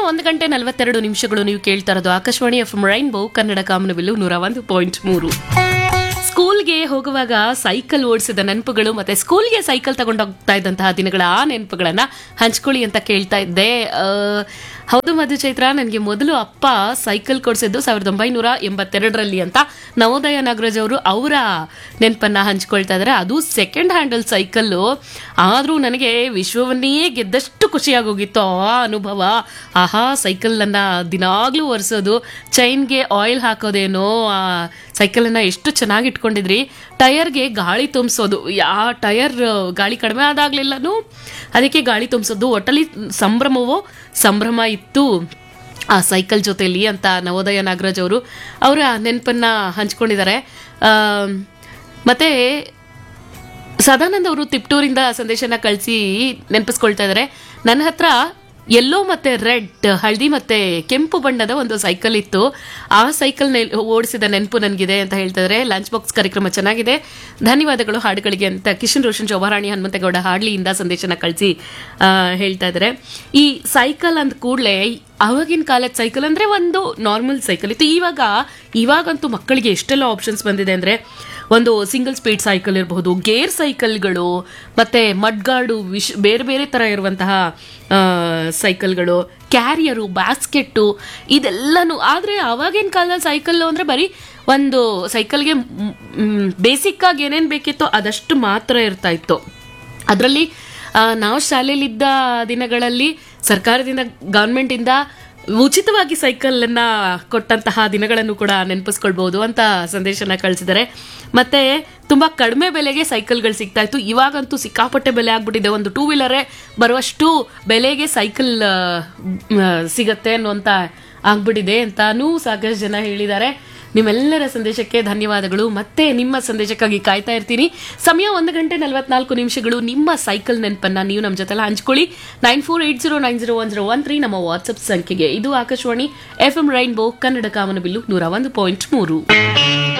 ಒಂದು ಗಂಟೆ ನಲವತ್ತೆರಡು ನಿಮಿಷಗಳು ನೀವು ಕೇಳ್ತಾ ಇರೋದು ಆಕಾಶವಾಣಿ ಎಫ್ ರೈನ್ಬೋ ಕನ್ನಡ ಕಾಮನಬಿಲ್ಲು ನೂರ ಒಂದು ಪಾಯಿಂಟ್ ಮೂರು ಸ್ಕೂಲ್ಗೆ ಹೋಗುವಾಗ ಸೈಕಲ್ ಓಡಿಸಿದ ನೆನಪುಗಳು ಮತ್ತೆ ಸ್ಕೂಲ್ಗೆ ಸೈಕಲ್ ತಗೊಂಡೋಗ್ತಾ ಇದ್ದಂತಹ ದಿನಗಳ ಆ ನೆನಪುಗಳನ್ನ ಹಂಚ್ಕೊಳ್ಳಿ ಅಂತ ಕೇಳ್ತಾ ಇದ್ದೆ ಆ, ಹೌದು ಮಧು ಚೈತ್ರ ನನಗೆ ಮೊದಲು ಅಪ್ಪ ಸೈಕಲ್ ಕೊಡಿಸಿದ್ದು ಸಾವಿರದ ಒಂಬೈನೂರ ಎಂಬತ್ತೆರಡರಲ್ಲಿ ಅಂತ ನವೋದಯ ನಾಗರಾಜ್ ಅವರು ಅವರ ನೆನಪನ್ನ ಹಂಚ್ಕೊಳ್ತಾ ಇದ್ದಾರೆ ಅದು ಸೆಕೆಂಡ್ ಹ್ಯಾಂಡಲ್ ಸೈಕಲ್ಲು ಆದರೂ ನನಗೆ ವಿಶ್ವವನ್ನೇ ಗೆದ್ದಷ್ಟು ಖುಷಿಯಾಗೋಗಿತ್ತು ಆ ಅನುಭವ ಆಹಾ ಸೈಕಲನ್ನು ದಿನಾಗ್ಲೂ ಒರೆಸೋದು ಚೈನ್ಗೆ ಆಯಿಲ್ ಹಾಕೋದೇನೋ ಆ ಸೈಕಲನ್ನು ಎಷ್ಟು ಚೆನ್ನಾಗಿ ಇಟ್ಕೊಂಡಿದ್ರಿ ಟಯರ್ಗೆ ಗಾಳಿ ತುಂಬಿಸೋದು ಆ ಟಯರ್ ಗಾಳಿ ಕಡಿಮೆ ಆದಾಗ್ಲೆಲ್ಲನೂ ಅದಕ್ಕೆ ಗಾಳಿ ತುಂಬಿಸೋದು ಒಟ್ಟಲ್ಲಿ ಸಂಭ್ರಮವೋ ಸಂಭ್ರಮ ಇತ್ತು ಆ ಸೈಕಲ್ ಜೊತೆಲಿ ಅಂತ ನವೋದಯ ನಾಗರಾಜ್ ಅವರು ಅವರ ನೆನಪನ್ನ ಹಂಚ್ಕೊಂಡಿದ್ದಾರೆ ಆ, ಮತ್ತೆ ಸದಾನಂದ್ ಅವರು ತಿಪ್ಟೂರಿಂದ ಸಂದೇಶನ ಕಳಿಸಿ ನೆನಪಿಸ್ಕೊಳ್ತಾ ಇದ್ದಾರೆ ನನ್ನ ಹತ್ರ ಯೆಲ್ಲೋ ಮತ್ತೆ ರೆಡ್ ಹಳದಿ ಮತ್ತೆ ಕೆಂಪು ಬಣ್ಣದ ಒಂದು ಸೈಕಲ್ ಇತ್ತು ಆ ಸೈಕಲ್ ಓಡಿಸಿದ ನೆನಪು ನನಗಿದೆ ಅಂತ ಹೇಳ್ತಾ ಇದ್ದಾರೆ ಲಂಚ್ ಬಾಕ್ಸ್ ಕಾರ್ಯಕ್ರಮ ಚೆನ್ನಾಗಿದೆ ಧನ್ಯವಾದಗಳು ಹಾಡುಗಳಿಗೆ ಅಂತ ಕಿಶನ್ ರೋಷನ್ ಶೋಭಾರಾಣಿ ಹನುಮಂತೇಗೌಡ ಹಾಡ್ಲಿಯಿಂದ ಸಂದೇಶನ ಕಳಿಸಿ ಹೇಳ್ತಾ ಇದ್ದಾರೆ ಈ ಸೈಕಲ್ ಅಂದ ಕೂಡಲೇ ಆವಾಗಿನ ಕಾಲದ ಸೈಕಲ್ ಅಂದ್ರೆ ಒಂದು ನಾರ್ಮಲ್ ಸೈಕಲ್ ಇತ್ತು ಇವಾಗ ಇವಾಗಂತೂ ಮಕ್ಕಳಿಗೆ ಎಷ್ಟೆಲ್ಲ ಆಪ್ಷನ್ಸ್ ಬಂದಿದೆ ಅಂದ್ರೆ ಒಂದು ಸಿಂಗಲ್ ಸ್ಪೀಡ್ ಸೈಕಲ್ ಇರಬಹುದು ಗೇರ್ ಸೈಕಲ್ಗಳು ಮತ್ತೆ ಮಡ್ಗಾಡು ವಿಶ್ ಬೇರೆ ಬೇರೆ ತರ ಇರುವಂತಹ ಆ, ಸೈಕಲ್ಗಳು ಕ್ಯಾರಿಯರು ಬ್ಯಾಸ್ಕೆಟ್ಟು ಇದೆಲ್ಲನೂ ಆದರೆ ಅವಾಗಿನ ಕಾಲದಲ್ಲಿ ಸೈಕಲ್ ಅಂದ್ರೆ ಬರೀ ಒಂದು ಸೈಕಲ್ಗೆ ಬೇಸಿಕ್ ಆಗಿ ಏನೇನು ಬೇಕಿತ್ತೋ ಅದಷ್ಟು ಮಾತ್ರ ಇರ್ತಾ ಇತ್ತು ಅದರಲ್ಲಿ ನಾವು ಶಾಲೆಯಲ್ಲಿದ್ದ ದಿನಗಳಲ್ಲಿ ಸರ್ಕಾರದಿಂದ ಗೌರ್ಮೆಂಟಿಂದ ಉಚಿತವಾಗಿ ಸೈಕಲನ್ನು ಕೊಟ್ಟಂತಹ ದಿನಗಳನ್ನು ಕೂಡ ನೆನಪಿಸ್ಕೊಳ್ಬಹುದು ಅಂತ ಸಂದೇಶನ ಕಳಿಸಿದ್ದಾರೆ ಮತ್ತೆ ತುಂಬಾ ಕಡಿಮೆ ಬೆಲೆಗೆ ಸೈಕಲ್ಗಳು ಸಿಗ್ತಾ ಇತ್ತು ಇವಾಗಂತೂ ಸಿಕ್ಕಾಪಟ್ಟೆ ಬೆಲೆ ಆಗ್ಬಿಟ್ಟಿದೆ ಒಂದು ಟೂ ವೀಲರೇ ಬರುವಷ್ಟು ಬೆಲೆಗೆ ಸೈಕಲ್ ಆ, ಮ್, ಸಿಗತ್ತೆ ಅನ್ನುವಂತ ಆಗ್ಬಿಟ್ಟಿದೆ ಅಂತಾನೂ ಸಾಕಷ್ಟು ಜನ ಹೇಳಿದ್ದಾರೆ ನಿಮ್ಮೆಲ್ಲರ ಸಂದೇಶಕ್ಕೆ ಧನ್ಯವಾದಗಳು ಮತ್ತೆ ನಿಮ್ಮ ಸಂದೇಶಕ್ಕಾಗಿ ಕಾಯ್ತಾ ಇರ್ತೀನಿ ಸಮಯ ಒಂದು ಗಂಟೆ ನಲವತ್ನಾಲ್ಕು ನಿಮಿಷಗಳು ನಿಮ್ಮ ಸೈಕಲ್ ನೆನಪನ್ನ ನೀವು ನಮ್ಮ ಜೊತೆಲ್ಲ ಹಂಚ್ಕೊಳ್ಳಿ nine four eight zero nine zero one zero one three ನಮ್ಮ ವಾಟ್ಸ್ಆಪ್ ಸಂಖ್ಯೆಗೆ ಇದು Akashvani F M rainbow Kannada ಕಾಮನಬಿಲ್ಲು ನೂರ ಒಂದು ಪಾಯಿಂಟ್ ಮೂರು